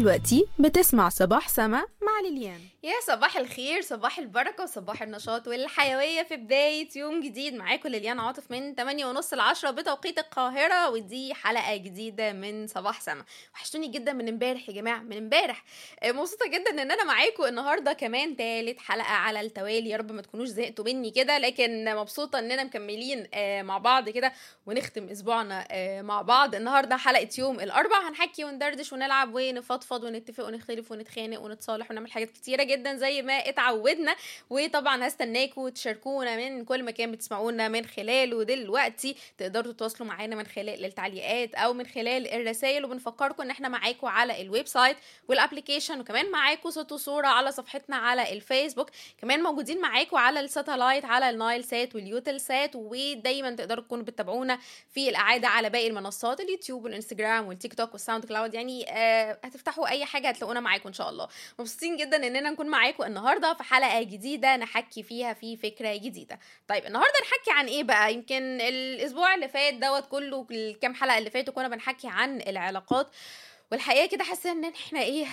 دلوقتي بتسمع صباح سما مع ليليان يا صباح الخير صباح البركة وصباح النشاط والحيوية في بداية يوم جديد معاكم ليليان عاطف من 8 ونص ل 10 بتوقيت القاهرة ودي حلقة جديدة من صباح سما وحشتوني جدا من امبارح يا جماعة من امبارح آه، مبسوطة جدا ان انا معاكم النهاردة كمان تالت حلقة على التوالي يا رب ما تكونوش زهقتوا مني كده لكن مبسوطة اننا مكملين آه، مع بعض كده ونختم اسبوعنا آه، مع بعض النهاردة حلقة يوم الاربع هنحكي وندردش ونلعب ونفضفض ونتفق ونختلف ونتخانق ونتصالح ونعمل حاجات كتيرة جدا زي ما اتعودنا وطبعا هستناكم تشاركونا من كل مكان بتسمعونا من خلاله دلوقتي تقدروا تتواصلوا معانا من خلال التعليقات او من خلال الرسائل وبنفكركم ان احنا معاكم على الويب سايت والابلكيشن وكمان معاكم صوت وصوره على صفحتنا على الفيسبوك كمان موجودين معاكم على الساتلايت على النايل سات واليوتل سات ودايما تقدروا تكونوا بتتابعونا في الاعاده على باقي المنصات اليوتيوب والانستجرام والتيك توك والساوند كلاود يعني آه هتفتحوا اي حاجه هتلاقونا معاكم ان شاء الله مبسوطين جدا اننا نكون معاكم النهارده في حلقه جديده نحكي فيها في فكره جديده طيب النهارده نحكي عن ايه بقى يمكن الاسبوع اللي فات دوت كله الكام حلقه اللي فاتوا كنا بنحكي عن العلاقات والحقيقه كده حاسه ان احنا ايه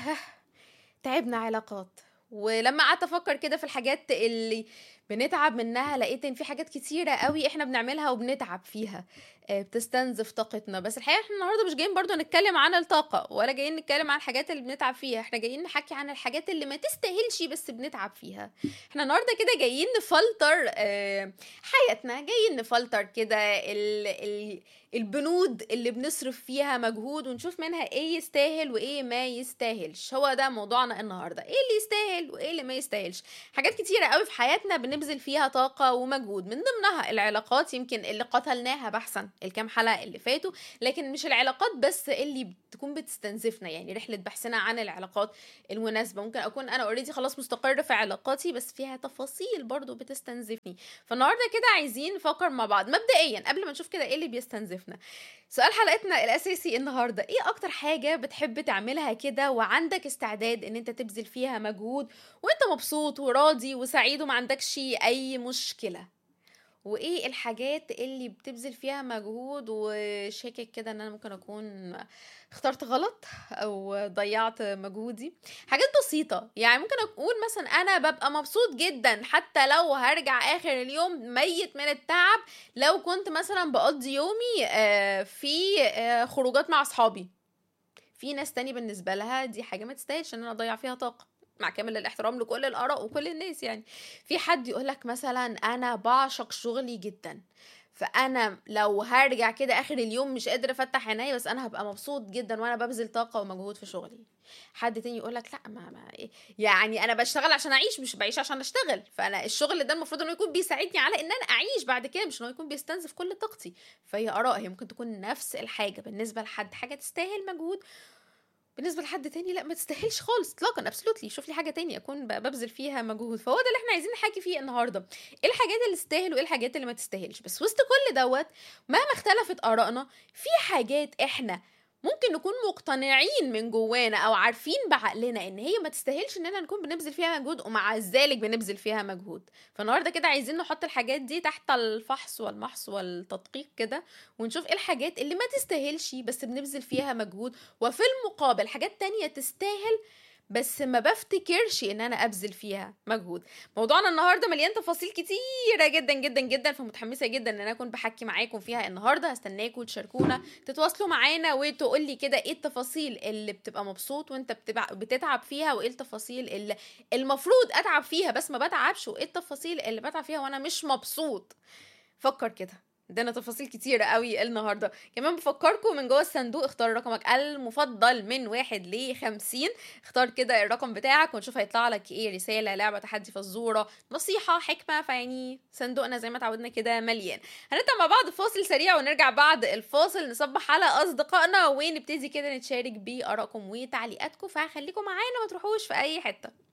تعبنا علاقات ولما قعدت افكر كده في الحاجات اللي بنتعب منها لقيت ان في حاجات كتيره قوي احنا بنعملها وبنتعب فيها آه، بتستنزف طاقتنا بس الحقيقه احنا النهارده مش جايين برضو نتكلم عن الطاقه ولا جايين نتكلم عن الحاجات اللي بنتعب فيها احنا جايين نحكي عن الحاجات اللي ما تستاهلش بس بنتعب فيها احنا النهارده كده جايين نفلتر آه، حياتنا جايين نفلتر كده ال ال البنود اللي بنصرف فيها مجهود ونشوف منها ايه يستاهل وايه ما يستاهلش هو ده موضوعنا النهارده ايه اللي يستاهل وايه اللي ما يستاهلش حاجات كتيره قوي في حياتنا بنبذل فيها طاقه ومجهود من ضمنها العلاقات يمكن اللي قتلناها بحثا الكام حلقه اللي فاتوا لكن مش العلاقات بس اللي بتكون بتستنزفنا يعني رحله بحثنا عن العلاقات المناسبه ممكن اكون انا اوريدي خلاص مستقره في علاقاتي بس فيها تفاصيل برضو بتستنزفني فالنهارده كده عايزين نفكر مع بعض مبدئيا قبل ما نشوف كده ايه اللي بيستنزفنا سؤال حلقتنا الاساسي النهارده ايه اكتر حاجه بتحب تعملها كده وعندك استعداد ان انت تبذل فيها مجهود وانت مبسوط وراضي وسعيد وما عندكش اي مشكله وايه الحاجات اللي بتبذل فيها مجهود وشاكك كده ان انا ممكن اكون اخترت غلط او ضيعت مجهودي حاجات بسيطه يعني ممكن اقول مثلا انا ببقى مبسوط جدا حتى لو هرجع اخر اليوم ميت من التعب لو كنت مثلا بقضي يومي آه، في آه، خروجات مع اصحابي في ناس تاني بالنسبه لها دي حاجه ما تستاهلش ان انا اضيع فيها طاقه مع كامل الاحترام لكل الاراء وكل الناس يعني في حد يقولك مثلا انا بعشق شغلي جدا فانا لو هرجع كده اخر اليوم مش قادره افتح عيني بس انا هبقى مبسوط جدا وانا ببذل طاقه ومجهود في شغلي حد تاني يقول لك لا ما, ما إيه؟ يعني انا بشتغل عشان اعيش مش بعيش عشان اشتغل فانا الشغل ده المفروض انه يكون بيساعدني على ان انا اعيش بعد كده مش انه يكون بيستنزف كل طاقتي فهي اراء هي ممكن تكون نفس الحاجه بالنسبه لحد حاجه تستاهل مجهود بالنسبه لحد تاني لا ما تستاهلش خالص اطلاقا ابسولوتلي شوف لي حاجه تانية اكون ب- ببذل فيها مجهود فهو ده اللي احنا عايزين نحكي فيه النهارده ايه الحاجات اللي تستاهل وايه الحاجات اللي ما تستاهلش بس وسط كل دوت مهما اختلفت ارائنا في حاجات احنا ممكن نكون مقتنعين من جوانا او عارفين بعقلنا ان هي ما تستاهلش اننا نكون بنبذل فيها مجهود ومع ذلك بنبذل فيها مجهود فالنهارده كده عايزين نحط الحاجات دي تحت الفحص والمحص والتدقيق كده ونشوف ايه الحاجات اللي ما تستاهلش بس بنبذل فيها مجهود وفي المقابل حاجات تانية تستاهل بس ما بفتكرش ان انا ابذل فيها مجهود موضوعنا النهارده مليان تفاصيل كتيره جدا جدا جدا فمتحمسه جدا ان انا اكون بحكي معاكم فيها النهارده هستناكم تشاركونا تتواصلوا معانا وتقول لي كده ايه التفاصيل اللي بتبقى مبسوط وانت بتبع... بتتعب فيها وايه التفاصيل اللي المفروض اتعب فيها بس ما بتعبش وايه التفاصيل اللي بتعب فيها وانا مش مبسوط فكر كده عندنا تفاصيل كتيرة قوي النهاردة كمان بفكركم من جوه الصندوق اختار رقمك المفضل من واحد ل 50 اختار كده الرقم بتاعك ونشوف هيطلع لك ايه رسالة لعبة تحدي فزورة نصيحة حكمة فيعني صندوقنا زي ما اتعودنا كده مليان هنطلع مع بعض فاصل سريع ونرجع بعد الفاصل نصبح على اصدقائنا ونبتدي كده نتشارك بارائكم وتعليقاتكم فخليكم معانا ما تروحوش في اي حتة